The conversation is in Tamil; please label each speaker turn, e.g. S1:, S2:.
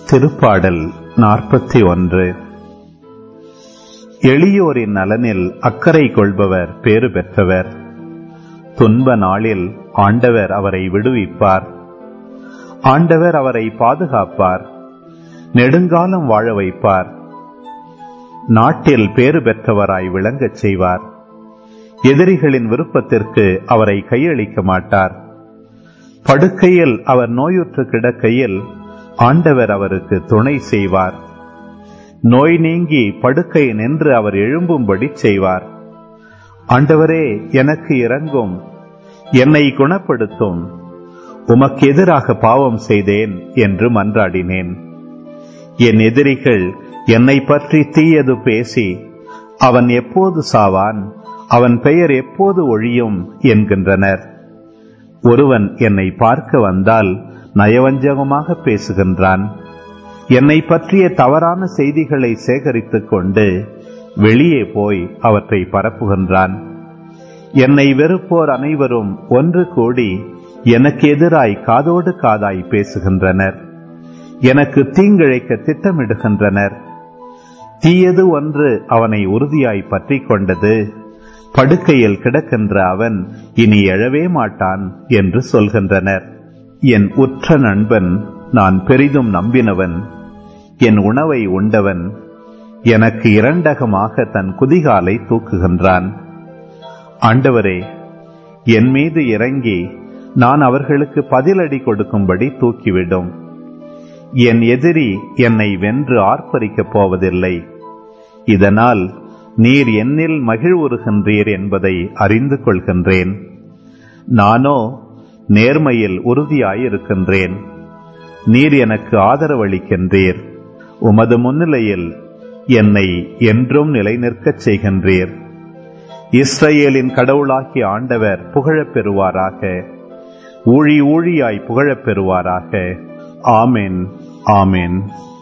S1: திருப்பாடல் நாற்பத்தி ஒன்று எளியோரின் நலனில் அக்கறை கொள்பவர் பேறு பெற்றவர் துன்ப நாளில் ஆண்டவர் அவரை விடுவிப்பார் ஆண்டவர் அவரை பாதுகாப்பார் நெடுங்காலம் வாழ வைப்பார் நாட்டில் பேறு பெற்றவராய் விளங்கச் செய்வார் எதிரிகளின் விருப்பத்திற்கு அவரை கையளிக்க மாட்டார் படுக்கையில் அவர் நோயுற்று கிடக்கையில் ஆண்டவர் அவருக்கு துணை செய்வார் நோய் நீங்கி படுக்கை நின்று அவர் எழும்பும்படி செய்வார் ஆண்டவரே எனக்கு இறங்கும் என்னை குணப்படுத்தும் உமக்கு எதிராக பாவம் செய்தேன் என்று மன்றாடினேன் என் எதிரிகள் என்னை பற்றி தீயது பேசி அவன் எப்போது சாவான் அவன் பெயர் எப்போது ஒழியும் என்கின்றனர் ஒருவன் என்னை பார்க்க வந்தால் நயவஞ்சகமாக பேசுகின்றான் என்னை பற்றிய தவறான செய்திகளை சேகரித்துக் கொண்டு வெளியே போய் அவற்றை பரப்புகின்றான் என்னை வெறுப்போர் அனைவரும் ஒன்று கூடி எனக்கு எதிராய் காதோடு காதாய் பேசுகின்றனர் எனக்கு தீங்கிழைக்க திட்டமிடுகின்றனர் தீயது ஒன்று அவனை உறுதியாய் பற்றி கொண்டது படுக்கையில் கிடக்கின்ற அவன் இனி எழவே மாட்டான் என்று சொல்கின்றனர் என் உற்ற நண்பன் நான் பெரிதும் நம்பினவன் என் உணவை உண்டவன் எனக்கு இரண்டகமாக தன் குதிகாலை தூக்குகின்றான் ஆண்டவரே என் மீது இறங்கி நான் அவர்களுக்கு பதிலடி கொடுக்கும்படி தூக்கிவிடும் என் எதிரி என்னை வென்று ஆர்ப்பரிக்கப் போவதில்லை இதனால் நீர் என்னில் மகிழ்வுறுகின்றீர் என்பதை அறிந்து கொள்கின்றேன் நானோ நேர்மையில் உறுதியாயிருக்கின்றேன் நீர் எனக்கு ஆதரவளிக்கின்றீர் உமது முன்னிலையில் என்னை என்றும் நிலைநிற்கச் செய்கின்றீர் இஸ்ரேலின் கடவுளாகிய ஆண்டவர் புகழப் பெறுவாராக ஊழி ஊழியாய் புகழப் பெறுவாராக ஆமென் ஆமென்